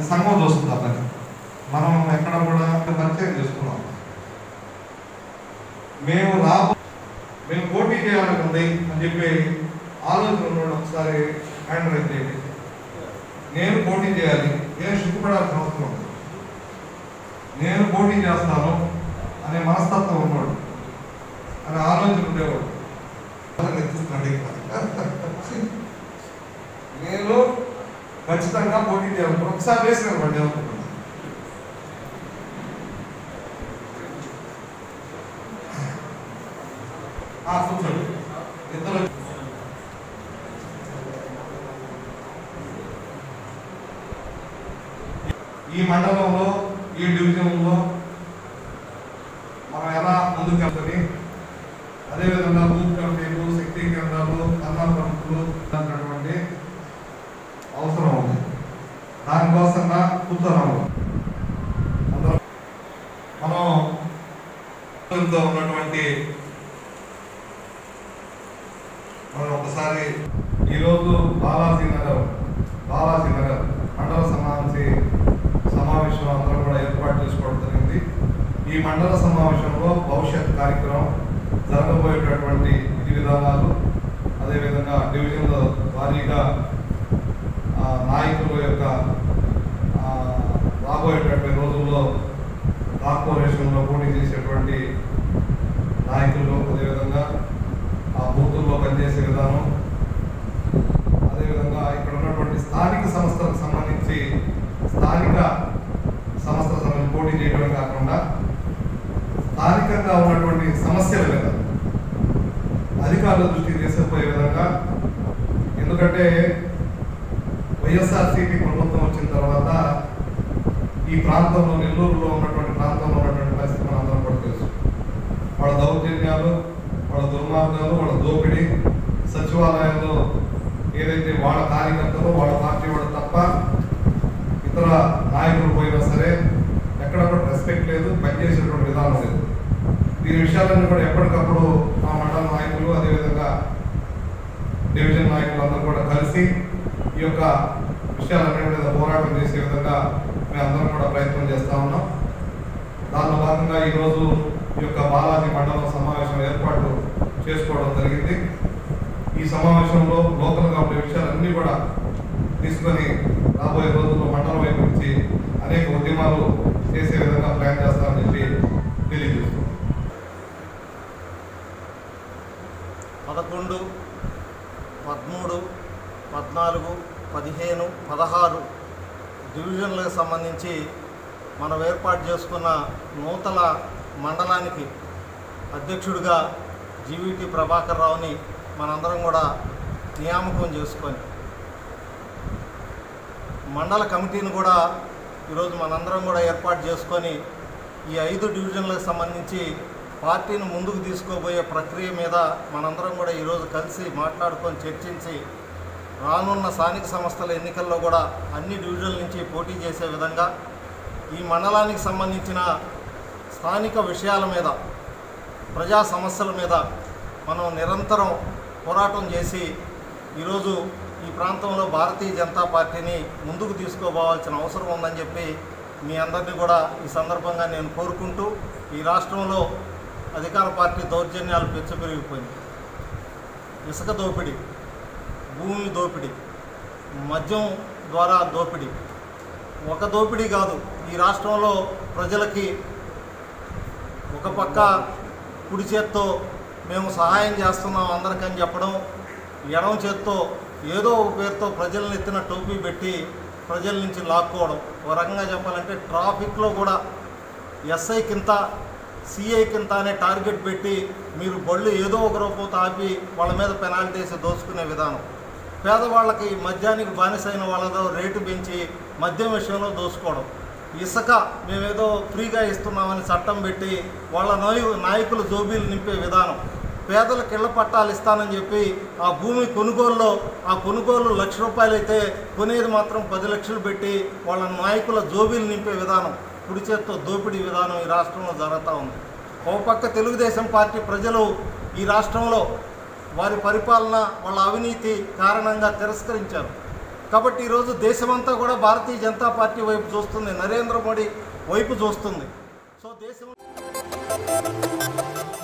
సంఘం చూస్తుంది ఆ పని మనం ఎక్కడ కూడా పరిచయం చేసుకున్నాం మేము రాబో మేము పోటీ చేయాలని ఉంది అని చెప్పి ఆలోచన ఉన్నాడు ఒకసారి హ్యాండ్ రైజ్ చేయండి నేను పోటీ చేయాలి నేను సిగ్గుపడాల్సిన అవసరం ఉంది నేను పోటీ చేస్తాను అనే మనస్తత్వం ఉన్నాడు అనే ఆలోచన ఉండేవాడు అతను ఎత్తుస్తున్నాడు ఇంకా. నేను ఖచ్చితంగా పోటీ చేయాలి ఒకసారి వేసిన వాడు ఏమనుకున్నాను ఆ, కూర్చోండి ఇద్దరు ఈ మండలంలో ఈ డివిజన్లో మనం ఎలా ముందుకు వెళ్తుంది అదేవిధంగా బూత్ కమిటీలు శక్తి కేంద్రాలు కన్నా ప్రముఖులు అన్నటువంటి అవసరం ఉంది దానికోసంగా కూర్చోరాము అందరం మనం తో ఉన్నటువంటి మనం ఒకసారి ఈరోజు బాలాజీ నగర్ బాలాజీ నగర్ మండల సమావేశి సమావేశం అందరం కూడా ఏర్పాటు చేసుకోవడం జరిగింది ఈ మండల సమావేశంలో భవిష్యత్ కార్యక్రమం జరగబోయేటటువంటి విధి విధానాలు అదేవిధంగా డివిజన్ల వారీగా ఆ, నాయకుల యొక్క ఆ, రాబోయేటటువంటి రోజుల్లో కార్పొరేషన్లో పోటీ చేసేటువంటి నాయకులు అదేవిధంగా ఆ బూతుల్లో పనిచేసే విధానం అదేవిధంగా ఇక్కడ ఉన్నటువంటి స్థానిక సంస్థలకు సంబంధించి స్థానిక సంస్థల సంబంధించి పోటీ చేయడమే కాకుండా స్థానికంగా ఉన్నటువంటి సమస్యల మీద అధికారుల దృష్టికి తీసుకుపోయే విధంగా ఎందుకంటే వైఎస్ఆర్సీపీ ప్రభుత్వం వచ్చిన తర్వాత ఈ ప్రాంతంలో నెల్లూరులో ఉన్నటువంటి ప్రాంతంలో ఉన్నటువంటి పరిస్థితి మనం అందరం కూడా తెలుసు వాళ్ళ దౌర్జన్యాలు వాళ్ళ దుర్మార్గాలు వాళ్ళ దోపిడీ సచివాలయంలో ఏదైతే వాళ్ళ కార్యకర్తలు వాళ్ళ పార్టీ వాళ్ళు తప్ప ఇతర నాయకులు పోయినా సరే ఎక్కడ కూడా రెస్పెక్ట్ లేదు పనిచేసేటువంటి విధానం లేదు దీని విషయాలన్నీ కూడా ఎప్పటికప్పుడు మా మండల నాయకులు అదేవిధంగా డివిజన్ నాయకులు అందరూ కూడా కలిసి ఈ యొక్క విషయాలన్నీ మీద పోరాటం చేసే విధంగా మేము అందరం కూడా ప్రయత్నం చేస్తా ఉన్నాం దానిలో భాగంగా ఈరోజు ఈ యొక్క బాలాజీ మండలం సమావేశం ఏర్పాటు చేసుకోవడం జరిగింది ఈ సమావేశంలో లోకల్గా ఉండే విషయాలన్నీ కూడా తీసుకొని రాబోయే రోజుల్లో మండలం వైపు నుంచి అనేక ఉద్యమాలు చేసే విధంగా ప్లాన్ చేస్తామని చెప్పి తెలియజేస్తున్నాం పదకొండు పదమూడు పద్నాలుగు పదిహేను పదహారు డివిజన్లకు సంబంధించి మనం ఏర్పాటు చేసుకున్న నూతన మండలానికి అధ్యక్షుడిగా జీవీటీ ప్రభాకర్ రావుని మనందరం కూడా నియామకం చేసుకొని మండల కమిటీని కూడా ఈరోజు మనందరం కూడా ఏర్పాటు చేసుకొని ఈ ఐదు డివిజన్లకు సంబంధించి పార్టీని ముందుకు తీసుకోబోయే ప్రక్రియ మీద మనందరం కూడా ఈరోజు కలిసి మాట్లాడుకొని చర్చించి రానున్న స్థానిక సంస్థల ఎన్నికల్లో కూడా అన్ని డివిజన్ల నుంచి పోటీ చేసే విధంగా ఈ మండలానికి సంబంధించిన స్థానిక విషయాల మీద ప్రజా సమస్యల మీద మనం నిరంతరం పోరాటం చేసి ఈరోజు ఈ ప్రాంతంలో భారతీయ జనతా పార్టీని ముందుకు తీసుకోపోవాల్సిన అవసరం ఉందని చెప్పి మీ అందరినీ కూడా ఈ సందర్భంగా నేను కోరుకుంటూ ఈ రాష్ట్రంలో అధికార పార్టీ దౌర్జన్యాలు పెచ్చపెరిగిపోయింది ఇసుక దోపిడీ భూమి దోపిడీ మద్యం ద్వారా దోపిడీ ఒక దోపిడీ కాదు ఈ రాష్ట్రంలో ప్రజలకి ఒక పక్క కుడి చేత్తో మేము సహాయం చేస్తున్నాం అందరికని చెప్పడం ఎడమ చేత్తో ఏదో ఒక పేరుతో ప్రజలను ఎత్తిన టోపీ పెట్టి ప్రజల నుంచి లాక్కోవడం ఒక రకంగా చెప్పాలంటే ట్రాఫిక్లో కూడా ఎస్ఐ కింద సిఐ కింద అనే టార్గెట్ పెట్టి మీరు బళ్ళు ఏదో ఒక రూపంతో ఆపి వాళ్ళ మీద పెనాల్టీ వేసి దోచుకునే విధానం పేదవాళ్ళకి మద్యానికి బానిసైన వాళ్ళతో రేటు పెంచి మద్యం విషయంలో దోసుకోవడం ఇసుక మేమేదో ఫ్రీగా ఇస్తున్నామని చట్టం పెట్టి వాళ్ళ నాయకు నాయకులు జోబీలు నింపే విధానం పేదలకు ఇళ్ల పట్టాలు ఇస్తానని చెప్పి ఆ భూమి కొనుగోలులో ఆ కొనుగోలు లక్ష రూపాయలు అయితే కొనేది మాత్రం పది లక్షలు పెట్టి వాళ్ళ నాయకుల జోబీలు నింపే విధానం కుడి చేత్తో దోపిడీ విధానం ఈ రాష్ట్రంలో జరుగుతూ ఉంది ఒక పక్క తెలుగుదేశం పార్టీ ప్రజలు ఈ రాష్ట్రంలో వారి పరిపాలన వాళ్ళ అవినీతి కారణంగా తిరస్కరించారు కాబట్టి ఈరోజు దేశమంతా కూడా భారతీయ జనతా పార్టీ వైపు చూస్తుంది నరేంద్ర మోడీ వైపు చూస్తుంది సో దేశం